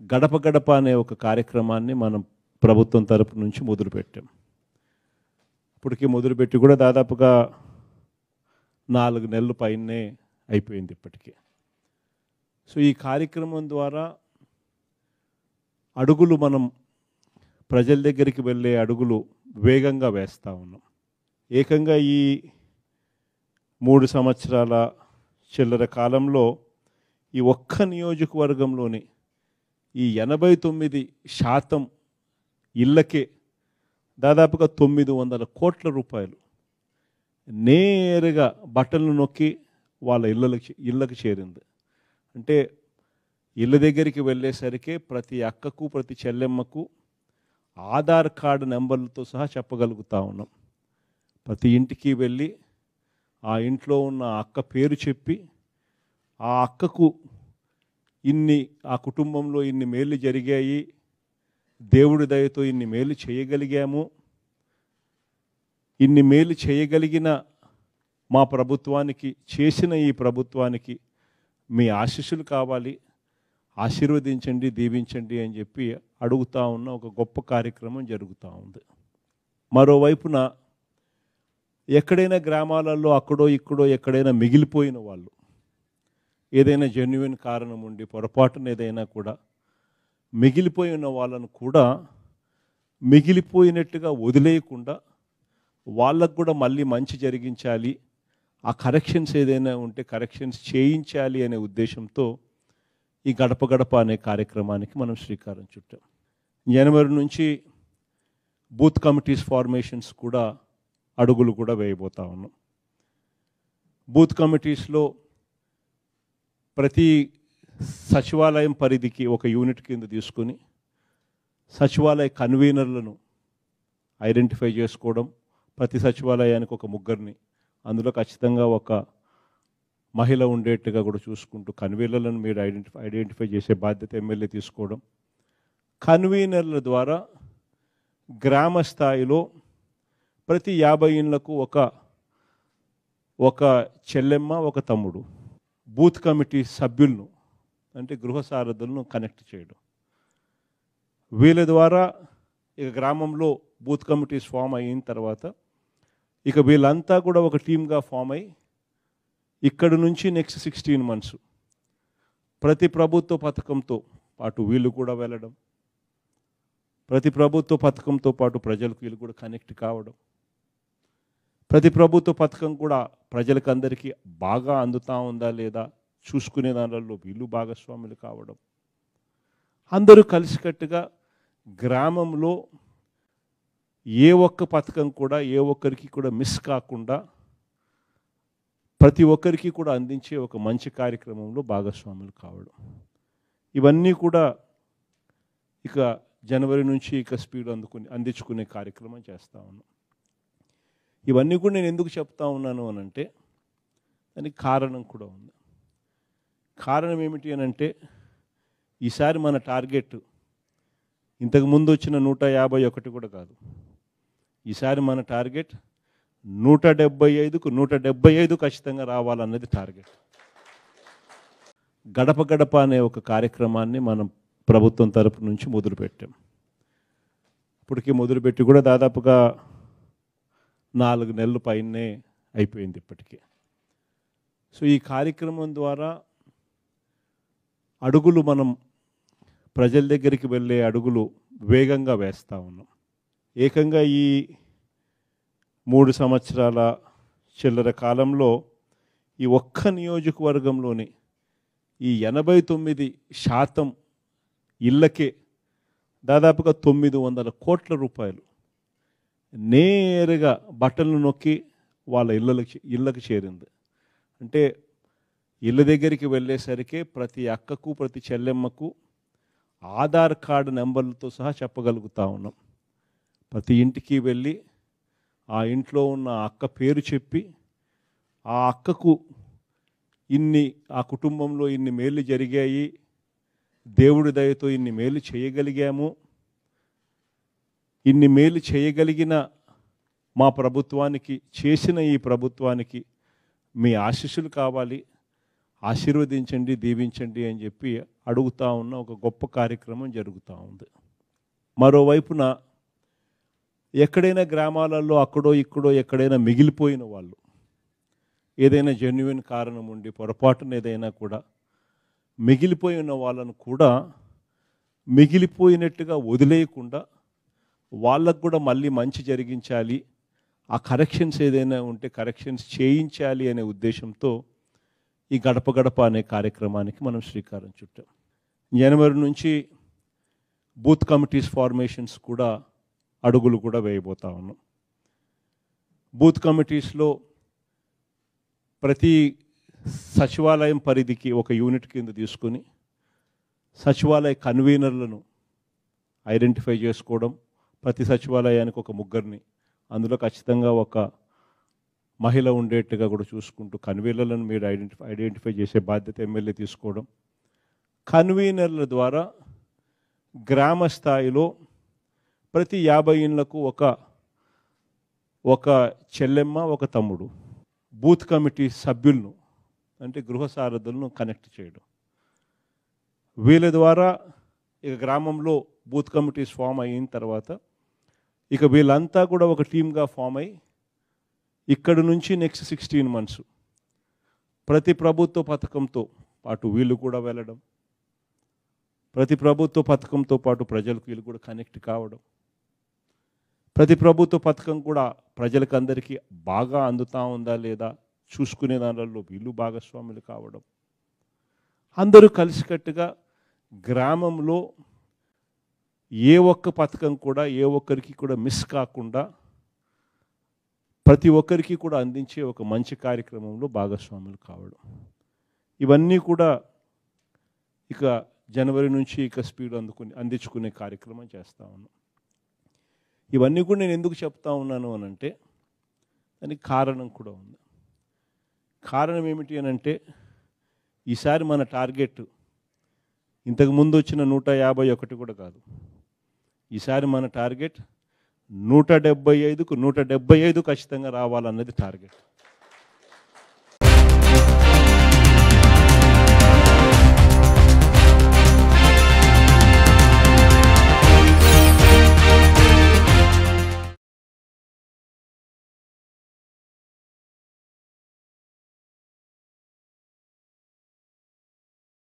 గడప గడప అనే ఒక కార్యక్రమాన్ని మనం ప్రభుత్వం తరపు నుంచి మొదలుపెట్టాం ఇప్పటికి మొదలుపెట్టి కూడా దాదాపుగా నాలుగు నెలల పైనే అయిపోయింది ఇప్పటికీ సో ఈ కార్యక్రమం ద్వారా అడుగులు మనం ప్రజల దగ్గరికి వెళ్ళే అడుగులు వేగంగా వేస్తూ ఉన్నాం ఏకంగా ఈ మూడు సంవత్సరాల చిల్లర కాలంలో ఈ ఒక్క నియోజకవర్గంలోని ఈ ఎనభై తొమ్మిది శాతం ఇళ్ళకే దాదాపుగా తొమ్మిది వందల కోట్ల రూపాయలు నేరుగా బట్టలు నొక్కి వాళ్ళ ఇళ్ళకి ఇళ్ళకి చేరింది అంటే ఇళ్ళ దగ్గరికి వెళ్ళేసరికి ప్రతి అక్కకు ప్రతి చెల్లెమ్మకు ఆధార్ కార్డు నెంబర్లతో సహా చెప్పగలుగుతా ఉన్నాం ప్రతి ఇంటికి వెళ్ళి ఆ ఇంట్లో ఉన్న అక్క పేరు చెప్పి ఆ అక్కకు ఇన్ని ఆ కుటుంబంలో ఇన్ని మేలు జరిగాయి దేవుడి దయతో ఇన్ని మేలు చేయగలిగాము ఇన్ని మేలు చేయగలిగిన మా ప్రభుత్వానికి చేసిన ఈ ప్రభుత్వానికి మీ ఆశీస్సులు కావాలి ఆశీర్వదించండి దీవించండి అని చెప్పి అడుగుతా ఉన్న ఒక గొప్ప కార్యక్రమం జరుగుతూ ఉంది మరోవైపున ఎక్కడైనా గ్రామాలలో అక్కడో ఇక్కడో ఎక్కడైనా మిగిలిపోయిన వాళ్ళు ఏదైనా జెన్యున్ కారణం ఉండి పొరపాటున ఏదైనా కూడా మిగిలిపోయిన వాళ్ళను కూడా మిగిలిపోయినట్టుగా వదిలేయకుండా వాళ్ళకు కూడా మళ్ళీ మంచి జరిగించాలి ఆ కరెక్షన్స్ ఏదైనా ఉంటే కరెక్షన్స్ చేయించాలి అనే ఉద్దేశంతో ఈ గడప గడప అనే కార్యక్రమానికి మనం శ్రీకారం చుట్టాం జనవరి నుంచి బూత్ కమిటీస్ ఫార్మేషన్స్ కూడా అడుగులు కూడా వేయబోతా ఉన్నాం బూత్ కమిటీస్లో ప్రతి సచివాలయం పరిధికి ఒక యూనిట్ కింద తీసుకొని సచివాలయ కన్వీనర్లను ఐడెంటిఫై చేసుకోవడం ప్రతి సచివాలయానికి ఒక ముగ్గురిని అందులో ఖచ్చితంగా ఒక మహిళ ఉండేట్టుగా కూడా చూసుకుంటూ కన్వీనర్లను మీరు ఐడెంటిఫై ఐడెంటిఫై చేసే బాధ్యత ఎమ్మెల్యే తీసుకోవడం కన్వీనర్ల ద్వారా గ్రామ స్థాయిలో ప్రతి యాభై ఇండ్లకు ఒక ఒక చెల్లెమ్మ ఒక తమ్ముడు బూత్ కమిటీ సభ్యులను అంటే గృహ సారథులను కనెక్ట్ చేయడం వీళ్ళ ద్వారా ఇక గ్రామంలో బూత్ కమిటీస్ ఫామ్ అయిన తర్వాత ఇక వీళ్ళంతా కూడా ఒక టీమ్గా ఫామ్ అయి ఇక్కడ నుంచి నెక్స్ట్ సిక్స్టీన్ మంత్స్ ప్రతి ప్రభుత్వ పథకంతో పాటు వీళ్ళు కూడా వెళ్ళడం ప్రతి ప్రభుత్వ పథకంతో పాటు ప్రజలకు వీళ్ళు కూడా కనెక్ట్ కావడం ప్రతి ప్రభుత్వ పథకం కూడా ప్రజలకు అందరికీ బాగా అందుతా ఉందా లేదా చూసుకునే దానిలో వీళ్ళు భాగస్వాములు కావడం అందరూ కలిసికట్టుగా గ్రామంలో ఏ ఒక్క పథకం కూడా ఏ ఒక్కరికి కూడా మిస్ కాకుండా ప్రతి ఒక్కరికి కూడా అందించే ఒక మంచి కార్యక్రమంలో భాగస్వాములు కావడం ఇవన్నీ కూడా ఇక జనవరి నుంచి ఇక స్పీడ్ అందుకుని అందించుకునే కార్యక్రమం చేస్తూ ఉన్నాం ఇవన్నీ కూడా నేను ఎందుకు చెప్తా ఉన్నాను అని అంటే దానికి కారణం కూడా ఉంది కారణం ఏమిటి అని అంటే ఈసారి మన టార్గెట్ ఇంతకు ముందు వచ్చిన నూట యాభై ఒకటి కూడా కాదు ఈసారి మన టార్గెట్ నూట డెబ్బై ఐదుకు నూట డెబ్బై ఐదు ఖచ్చితంగా రావాలన్నది టార్గెట్ గడప గడప అనే ఒక కార్యక్రమాన్ని మనం ప్రభుత్వం తరపు నుంచి మొదలుపెట్టాం ఇప్పటికి మొదలుపెట్టి కూడా దాదాపుగా నాలుగు నెలల పైనే అయిపోయింది ఇప్పటికీ సో ఈ కార్యక్రమం ద్వారా అడుగులు మనం ప్రజల దగ్గరికి వెళ్ళే అడుగులు వేగంగా వేస్తూ ఉన్నాం ఏకంగా ఈ మూడు సంవత్సరాల చిల్లర కాలంలో ఈ ఒక్క నియోజకవర్గంలోని ఈ ఎనభై తొమ్మిది శాతం ఇళ్ళకే దాదాపుగా తొమ్మిది వందల కోట్ల రూపాయలు నేరుగా బట్టలు నొక్కి వాళ్ళ ఇళ్ళకి ఇళ్ళకి చేరింది అంటే ఇళ్ళ దగ్గరికి వెళ్ళేసరికి ప్రతి అక్కకు ప్రతి చెల్లెమ్మకు ఆధార్ కార్డు నెంబర్లతో సహా చెప్పగలుగుతా ఉన్నాం ప్రతి ఇంటికి వెళ్ళి ఆ ఇంట్లో ఉన్న అక్క పేరు చెప్పి ఆ అక్కకు ఇన్ని ఆ కుటుంబంలో ఇన్ని మేలు జరిగాయి దేవుడి దయతో ఇన్ని మేలు చేయగలిగాము ఇన్ని మేలు చేయగలిగిన మా ప్రభుత్వానికి చేసిన ఈ ప్రభుత్వానికి మీ ఆశీస్సులు కావాలి ఆశీర్వదించండి దీవించండి అని చెప్పి అడుగుతా ఉన్న ఒక గొప్ప కార్యక్రమం జరుగుతూ ఉంది మరోవైపున ఎక్కడైనా గ్రామాలలో అక్కడో ఇక్కడో ఎక్కడైనా మిగిలిపోయిన వాళ్ళు ఏదైనా జెన్యున్ కారణం ఉండి పొరపాటున ఏదైనా కూడా మిగిలిపోయిన వాళ్ళను కూడా మిగిలిపోయినట్టుగా వదిలేయకుండా వాళ్ళకు కూడా మళ్ళీ మంచి జరిగించాలి ఆ కరెక్షన్స్ ఏదైనా ఉంటే కరెక్షన్స్ చేయించాలి అనే ఉద్దేశంతో ఈ గడప గడప అనే కార్యక్రమానికి మనం శ్రీకారం చుట్టాం జనవరి నుంచి బూత్ కమిటీస్ ఫార్మేషన్స్ కూడా అడుగులు కూడా వేయబోతా ఉన్నాం బూత్ కమిటీస్లో ప్రతి సచివాలయం పరిధికి ఒక యూనిట్ కింద తీసుకొని సచివాలయ కన్వీనర్లను ఐడెంటిఫై చేసుకోవడం ప్రతి సచివాలయానికి ఒక ముగ్గురిని అందులో ఖచ్చితంగా ఒక మహిళ ఉండేట్టుగా కూడా చూసుకుంటూ కన్వీనర్లను మీరు ఐడెంటిఫై ఐడెంటిఫై చేసే బాధ్యత ఎమ్మెల్యే తీసుకోవడం కన్వీనర్ల ద్వారా గ్రామ స్థాయిలో ప్రతి యాభై ఇళ్లకు ఒక ఒక చెల్లెమ్మ ఒక తమ్ముడు బూత్ కమిటీ సభ్యులను అంటే గృహ సారథులను కనెక్ట్ చేయడం వీళ్ళ ద్వారా ఇక గ్రామంలో బూత్ కమిటీస్ ఫామ్ అయిన తర్వాత ఇక వీళ్ళంతా కూడా ఒక టీమ్గా ఫామ్ అయ్యి ఇక్కడ నుంచి నెక్స్ట్ సిక్స్టీన్ మంత్స్ ప్రతి ప్రభుత్వ పథకంతో పాటు వీళ్ళు కూడా వెళ్ళడం ప్రతి ప్రభుత్వ పథకంతో పాటు ప్రజలకు వీళ్ళు కూడా కనెక్ట్ కావడం ప్రతి ప్రభుత్వ పథకం కూడా ప్రజలకు అందరికీ బాగా అందుతా ఉందా లేదా చూసుకునే దానిలో వీళ్ళు భాగస్వాములు కావడం అందరూ కలిసికట్టుగా గ్రామంలో ఏ ఒక్క పథకం కూడా ఏ ఒక్కరికి కూడా మిస్ కాకుండా ప్రతి ఒక్కరికి కూడా అందించే ఒక మంచి కార్యక్రమంలో భాగస్వాములు కావడం ఇవన్నీ కూడా ఇక జనవరి నుంచి ఇక స్పీడ్ అందుకుని అందించుకునే కార్యక్రమం చేస్తూ ఉన్నాం ఇవన్నీ కూడా నేను ఎందుకు చెప్తా ఉన్నాను అని అంటే దానికి కారణం కూడా ఉంది కారణం ఏమిటి అని అంటే ఈసారి మన టార్గెట్ ఇంతకు ముందు వచ్చిన నూట యాభై ఒకటి కూడా కాదు ఈసారి మన టార్గెట్ నూట డెబ్బై ఐదుకు నూట డెబ్బై ఐదు ఖచ్చితంగా రావాలన్నది టార్గెట్